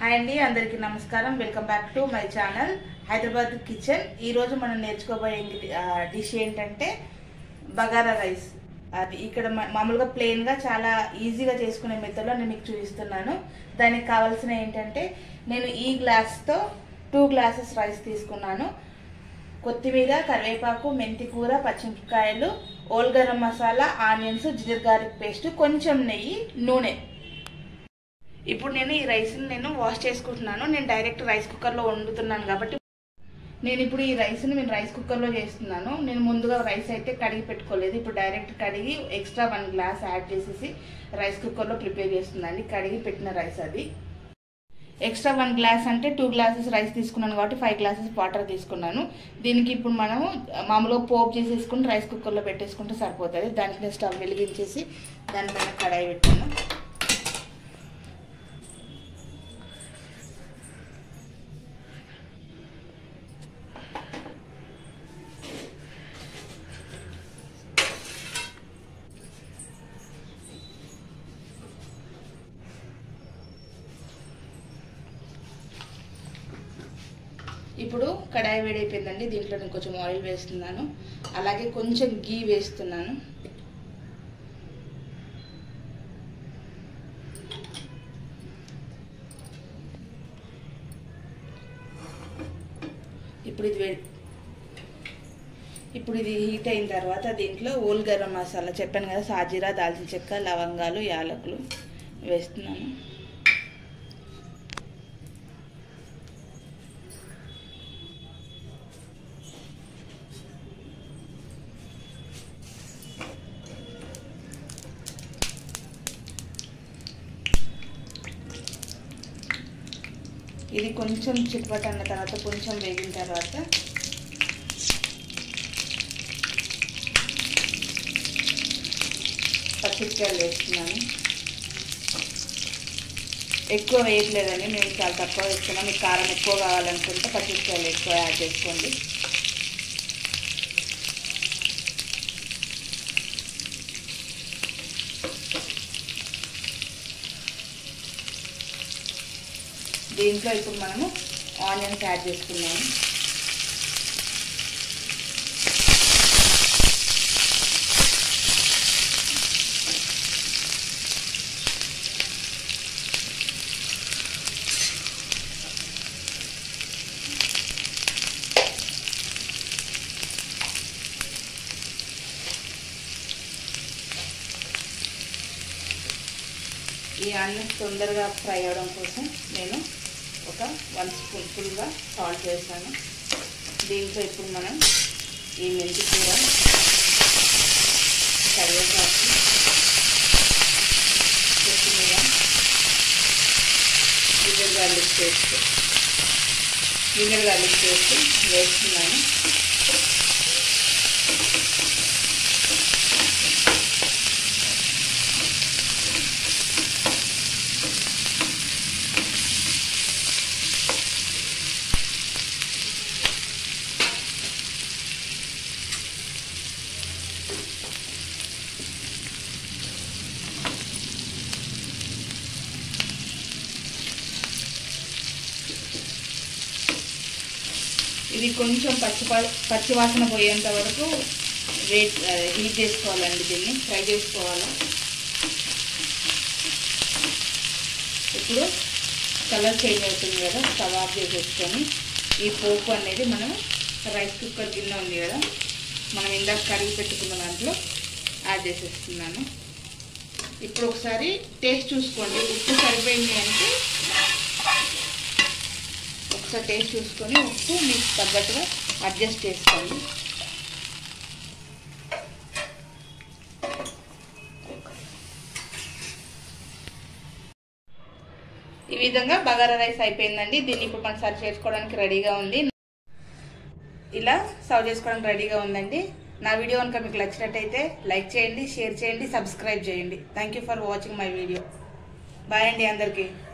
hi అండి అందరికీ నమస్కారం welcome back to my channel Hyderabad kitchen ఈరోజు మనం నేర్చుకోబోయే డిష్ ఏంటంటే బగారా రైస్ అది ఇక్కడ మా- మామూలుగా ప్లెయిన్గా చాలా ఈజీగా చేసుకునే మెథడ్లో నేను మీకు చూపిస్తున్నాను దానికి కావాల్సిన ఏంటంటే నేను ఈ గ్లాస్తో టూ గ్లాసెస్ రైస్ తీసుకున్నాను కొత్తిమీర కరివేపాకు మెంతి కూర పచ్చిమిరపకాయలు whole garam masala onions ginger garlic paste కొంచెం నెయ్యి నూనె ఇప్పుడు నేను ఈ రైస్ని నేను వాష్ చేసుకుంటున్నాను నేను డైరెక్ట్ రైస్ కుక్కర్లో వండుతున్నాను కాబట్టి నేను ఇప్పుడు ఈ రైస్ని నేను రైస్ కుక్కర్లో చేస్తున్నాను నేను ముందుగా రైస్ అయితే కడిగి పెట్టుకోలేదు ఇప్పుడు డైరెక్ట్ కడిగి ఎక్స్ట్రా వన్ గ్లాస్ యాడ్ చేసేసి రైస్ కుక్కర్లో ప్రిపేర్ చేస్తున్నాను కడిగి పెట్టిన రైస్ అది ఎక్స్ట్రా వన్ గ్లాస్ అంటే టూ గ్లాసెస్ రైస్ తీసుకున్నాను కాబట్టి ఫైవ్ గ్లాసెస్ వాటర్ తీసుకున్నాను దీనికి ఇప్పుడు మనము మామూలుగా పోపు చేసేసుకుని రైస్ కుక్కర్లో పెట్టేసుకుంటే సరిపోతుంది దానికి నేను స్టవ్ వెలిగించేసి దానిపైన కడాయి పెట్టాను ఇప్పుడు కడాయి వేడైపోయిందండి దీంట్లో నేను కొంచెం ఆయిల్ వేస్తున్నాను అలాగే కొంచెం గీ వేస్తున్నాను ఇప్పుడు ఇది వేడి ఇప్పుడు ఇది హీట్ అయిన తర్వాత దీంట్లో ఓల్ గరం మసాలా చెప్పాను కదా సాజీరా దాల్చిన చెక్క లవంగాలు యాలకులు వేస్తున్నాను ఇది కొంచెం చిట్పట్ అన్న తర్వాత కొంచెం వేగిన తర్వాత పచ్చిమిరపకాయలు వేస్తున్నాను ఎక్కువ వేయట్లేదండి మేము చాలా తక్కువ వేస్తున్నాం మీకు కారం ఎక్కువ కావాలనుకుంటే పచ్చిమిరపకాయలు ఎక్కువ యాడ్ చేసుకోండి దీంట్లో ఇప్పుడు మనము ఆనియన్స్ యాడ్ చేసుకున్నాము ఈ ఆనియన్స్ తొందరగా ఫ్రై అవ్వడం కోసం నేను ఒక వన్ స్పూన్ ఫుల్గా సాల్ట్ వేసాను దీంట్లో ఇప్పుడు మనం ఈ మెంతి కూర కరివేపాకు కొత్తిమీర ginger garlic paste ginger garlic paste వేస్తున్నాను ఇది కొంచెం పచ్చి పచ్చి వాసన పోయేంత వరకు వేట్ హీట్ చేసుకోవాలండి దీన్ని ఫ్రై చేసుకోవాలి ఇప్పుడు కలర్ చేంజ్ అవుతుంది కదా స్టవ్ ఆఫ్ చేసేసుకొని ఈ పోపు అనేది మనం రైస్ కుక్కర్ గిన్నె ఉంది కదా మనం ఇందాక కడిగి పెట్టుకున్న దాంట్లో యాడ్ చేసేస్తున్నాను ఇప్పుడు ఒకసారి టేస్ట్ చూసుకోండి ఉప్పు సరిపోయింది అంటే ఒకసారి టేస్ట్ చూసుకొని ఉప్పు మీకు తగ్గట్టుగా అడ్జస్ట్ చేసుకోండి ఈ విధంగా బగారా రైస్ అయిపోయిందండి దీన్ని ఇప్పుడు మనం సర్వ్ చేసుకోవడానికి రెడీగా ఉంది ఇలా సర్వ్ చేసుకోవడానికి రెడీగా ఉందండి నా వీడియో కనుక మీకు నచ్చినట్టయితే లైక్ చేయండి షేర్ చేయండి సబ్స్క్రైబ్ చేయండి thank you for watching my video bye అండి అందరికీ